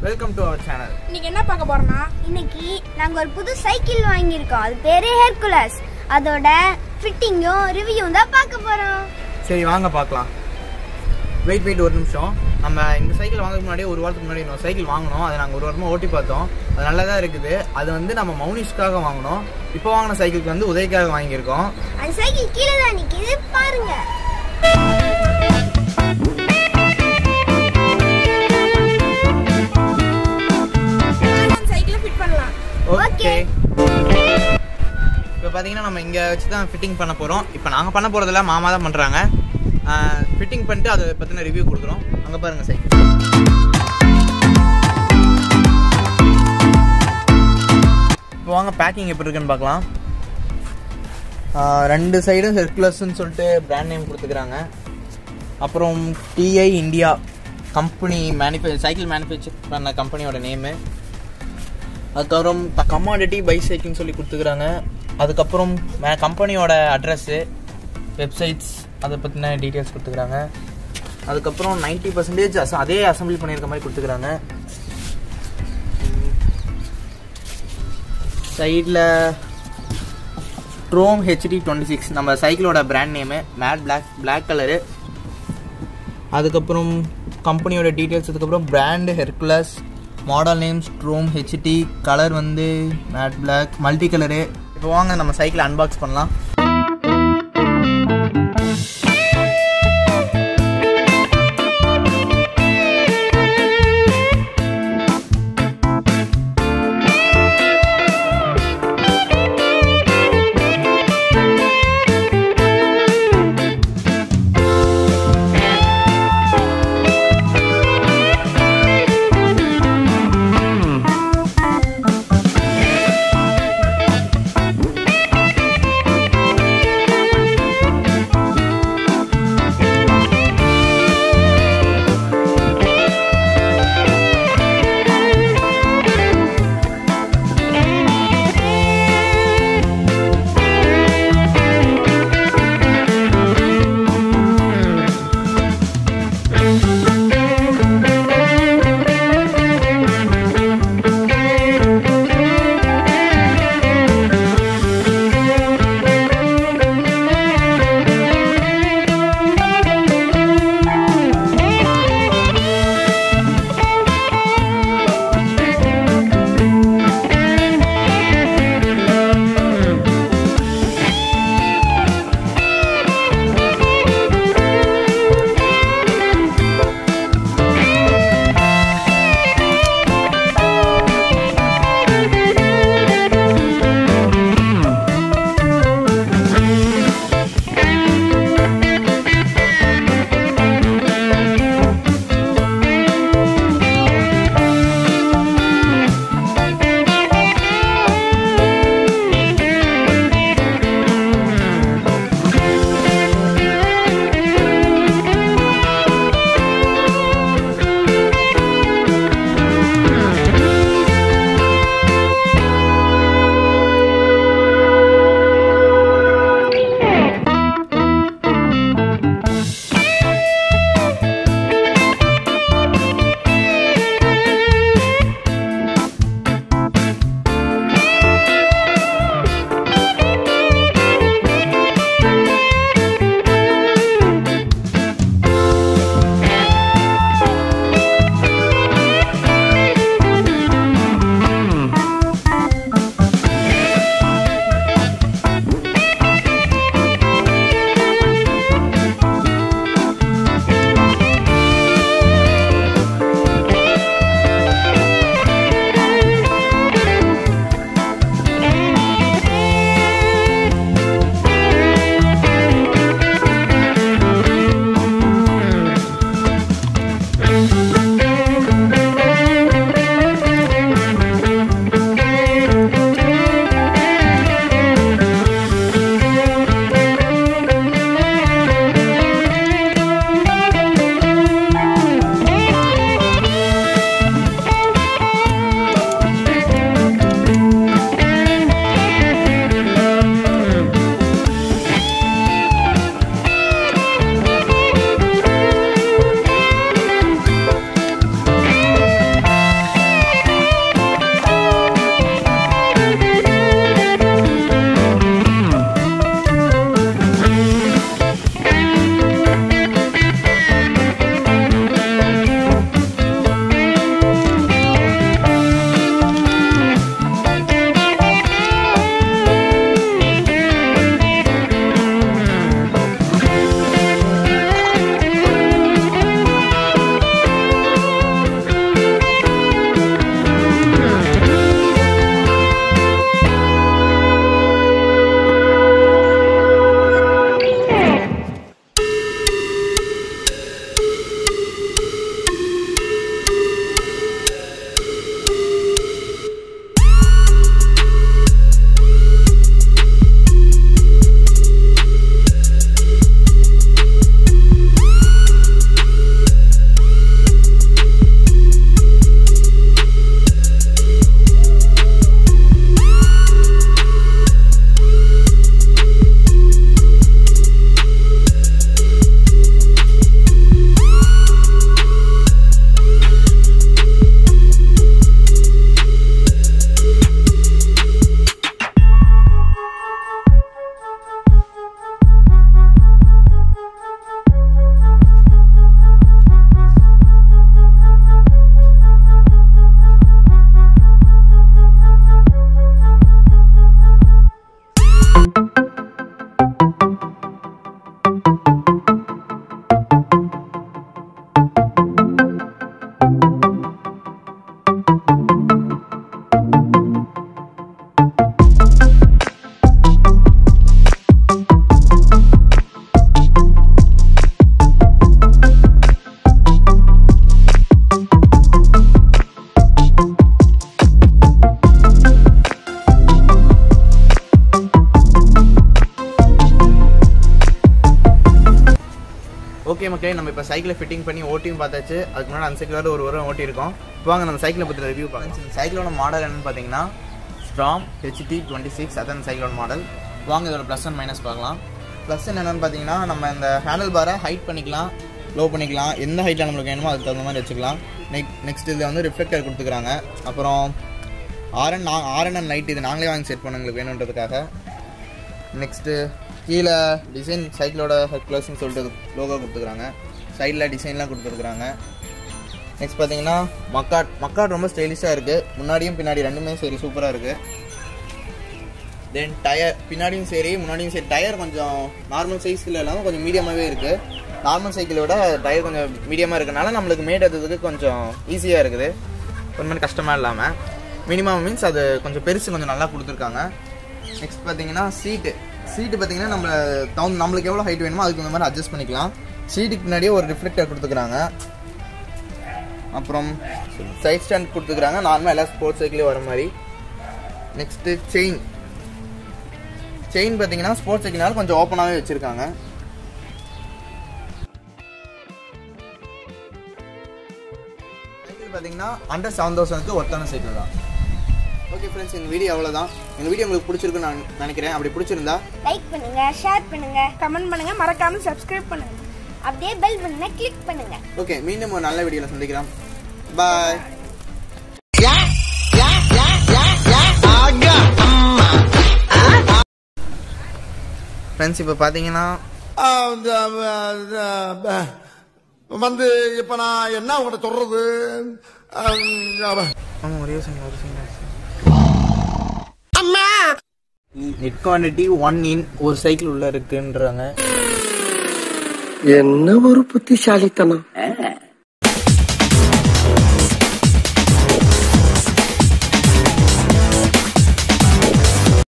welcome to our channel இன்னைக்கு என்ன பார்க்க போறோம்னா இன்னைக்கு நாங்க ஒரு புது சைக்கிள் வாங்கியிருக்கோம் அது பேரு ஹெர்குலஸ் அதோட ஃபிட்டிங்கும் ரிவ்யூவும் தான் பார்க்க போறோம் சரி வாங்க பார்க்கலாம் வெயிட் வெயிட் ஒரு நிமிஷம் நம்ம இந்த சைக்கிள் வாங்குறதுக்கு முன்னாடி ஒரு வாரத்துக்கு முன்னாடி இன்னொரு சைக்கிள் வாங்கினோம் அதை நாங்கள் ஒரு வாரமாக ஓட்டி பார்த்தோம் அது நல்லா தான் இருக்குது அது வந்து நம்ம மௌனிஷ்காக வாங்கினோம் இப்போ வாங்கின சைக்கிளுக்கு வந்து உதயக்காக வாங்கியிருக்கோம் அந்த சைக்கிள் கீழே தான் நிக்குது பாருங்க சைக்கிளை ஃபிட் பண்ணலாம் ஓகே இப்போ பார்த்தீங்கன்னா நம்ம இங்கே வச்சு தான் ஃபிட்டிங் பண்ண போகிறோம் இப்போ நாங்கள் பண்ண போகிறதில்ல மாமா தான் பண்ணுறாங்க ஃபிட்டிங் பண்ணிட்டு அதை பற்றின ரிவ்யூ கொடுக்குறோம் அங்கே பாருங்கள் சைக்கிள் இப்போ வாங்க பேக்கிங் எப்படி இருக்குன்னு பார்க்கலாம் ஆஹ் ரெண்டு சைடும் ஹெர்குலஸ்ன்னு சொல்லிட்டு பிராண்ட் நேம் கொடுத்துக்கிறாங்க அப்புறம் டிஐ இந்தியா கம்பெனி மேனுஃபே சைக்கிள் மேனுஃபேக்சர் பண்ண கம்பெனியோட நேமு அதுக்கப்புறம் கமாடிட்டி பைசைக்கிள்னு சொல்லி கொடுத்துக்கிறாங்க அதுக்கப்புறம் கம்பெனியோட அட்ரஸ்ஸு வெப்சைட்ஸ் அதை பற்றின டீட்டெயில்ஸ் கொடுத்துக்கிறாங்க அதுக்கப்புறம் நைன்ட்டி பர்சன்டேஜ் அச அதே அசம்பிளி பண்ணியிருக்க மாதிரி கொடுத்துக்கிறாங்க சைடில் ட்ரோம் ஹெச்டி டுவெண்ட்டி சிக்ஸ் நம்ம சைக்கிளோட brand name matte black black colour அதுக்கப்புறம் கம்பெனியோட டீட்டெயில்ஸ் அதுக்கப்புறம் brand Hercules model name storm HD colour வந்து மேட் பிளாக் மல்டி கலரு இப்போ வாங்க நம்ம சைக்கிளை அன்பாக்ஸ் பண்ணலாம் சைக்கிளை ஃபிட்டிங் பண்ணி ஓட்டியும் பார்த்தாச்சு அதுக்கு முன்னாடி அந்த சைக்கிளோட ஒரு வாரம் ஓட்டி இருக்கோம் இப்போ வாங்க நம்ம சைக்கிளை பற்றி ரிவ்யூ பார்க்கலாம் இந்த சைக்கிளோட மாடல் என்னன்னு பார்த்தீங்கன்னா ஸ்ட்ராம் ஹெச்டி டுவெண்ட்டி சிக்ஸ் அதான் இந்த சைக்கிளோட மாடல் வாங்க இதோட ப்ளஸ் அண்ட் மைனஸ் பார்க்கலாம் ப்ளஸ் என்னென்னு பார்த்தீங்கன்னா நம்ம இந்த ஹேண்டில் பாரை ஹைட் பண்ணிக்கலாம் லோ பண்ணிக்கலாம் எந்த ஹைட்டில் நம்மளுக்கு வேணுமோ அதுக்கு தகுந்த மாதிரி வச்சுக்கலாம் நெக் நெக்ஸ்ட் இதில் வந்து ரிஃப்ளெக்டர் கொடுத்துக்கிறாங்க அப்புறம் ஆர்என் நான் ஆர்என் லைட் இது நாங்களே வாங்கி செட் பண்ண எங்களுக்கு வேணுன்றதுக்காக நெக்ஸ்ட்டு கீழே டிசைன் சைக்கிளோட ஹெர்குலஸ்னு சொல்லிட்டு லோகோ கொடுத்துக்கிறாங்க சைடில் டிசைன்லாம் கொடுத்துருக்குறாங்க நெக்ஸ்ட் பார்த்தீங்கன்னா மக்காட் மக்காட் ரொம்ப ஸ்டைலிஷாக இருக்குது முன்னாடியும் பின்னாடி ரெண்டுமே சரி சூப்பராக இருக்குது தென் டயர் பின்னாடியும் சரி முன்னாடியும் சரி டயர் கொஞ்சம் நார்மல் சைஸில் இல்லாமல் கொஞ்சம் மீடியமாகவே இருக்குது நார்மல் சைக்கிளோட டயர் கொஞ்சம் மீடியமாக இருக்கனால நம்மளுக்கு மேட் எடுத்ததுக்கு கொஞ்சம் ஈஸியாக இருக்குது ஒரு மாதிரி கஷ்டமாக இல்லாமல் மினிமம் மீன்ஸ் அது கொஞ்சம் பெருசு கொஞ்சம் நல்லா கொடுத்துருக்காங்க நெக்ஸ்ட் பார்த்தீங்கன்னா சீட்டு சீட்டு பார்த்தீங்கன்னா நம்ம தகுந்த நம்மளுக்கு எவ்வளோ ஹைட் வேணுமோ அதுக்கு தகுந்த மாதிரி அட்ஜஸ்ட் பண்ணிக்கலாம் சீட்டுக்கு முன்னாடியே ஒரு ரிஃப்ளெக்டர் கொடுத்துக்கிறாங்க அப்புறம் சைட் ஸ்டாண்ட் கொடுத்துக்கிறாங்க நார்மலாக எல்லா ஸ்போர்ட்ஸ் சைக்கிளையும் வர மாதிரி நெக்ஸ்ட்டு செயின் செயின் பார்த்தீங்கன்னா ஸ்போர்ட்ஸ் சைக்கிள்னால கொஞ்சம் ஓப்பனாகவே வச்சுருக்காங்க சைக்கிள் பார்த்தீங்கன்னா அண்டர் செவன் தௌசண்ட்க்கு ஒர்த்தான சைக்கிள் தான் ஓகே ஃப்ரெண்ட்ஸ் எங்கள் வீடியோ அவ்வளோதான் எங்கள் வீடியோ உங்களுக்கு பிடிச்சிருக்குன்னு நான் நினைக்கிறேன் அப்படி பிடிச்சிருந்தா லைக் பண்ணுங்க ஷேர் பண்ணுங்க கமெண்ட் பண்ணுங்க மறக்காம சப்ஸ்கிரைப் பண்ணுங்க அப்படியே பெல் பட்டனை கிளிக் பண்ணுங்க ஓகே மீண்டும் ஒரு நல்ல வீடியோவில் சந்திக்கலாம் பாய் ஃப்ரெண்ட்ஸ் இப்போ பார்த்தீங்கன்னா ஆ, இந்த, ஆ, இந்த, ஆ, வந்து இப்ப நான் என்ன உங்கள்கிட்ட சொல்றது ஆம், ஆ, ஆமாம் ஒரே சிங்க ஒரு சிங்க நெட் குவான்டிட்டி ஒன் இன் ஒரு சைக்கிள் உள்ள இருக்குன்றாங்க என்ன ஒரு புத்திசாலித்தனம்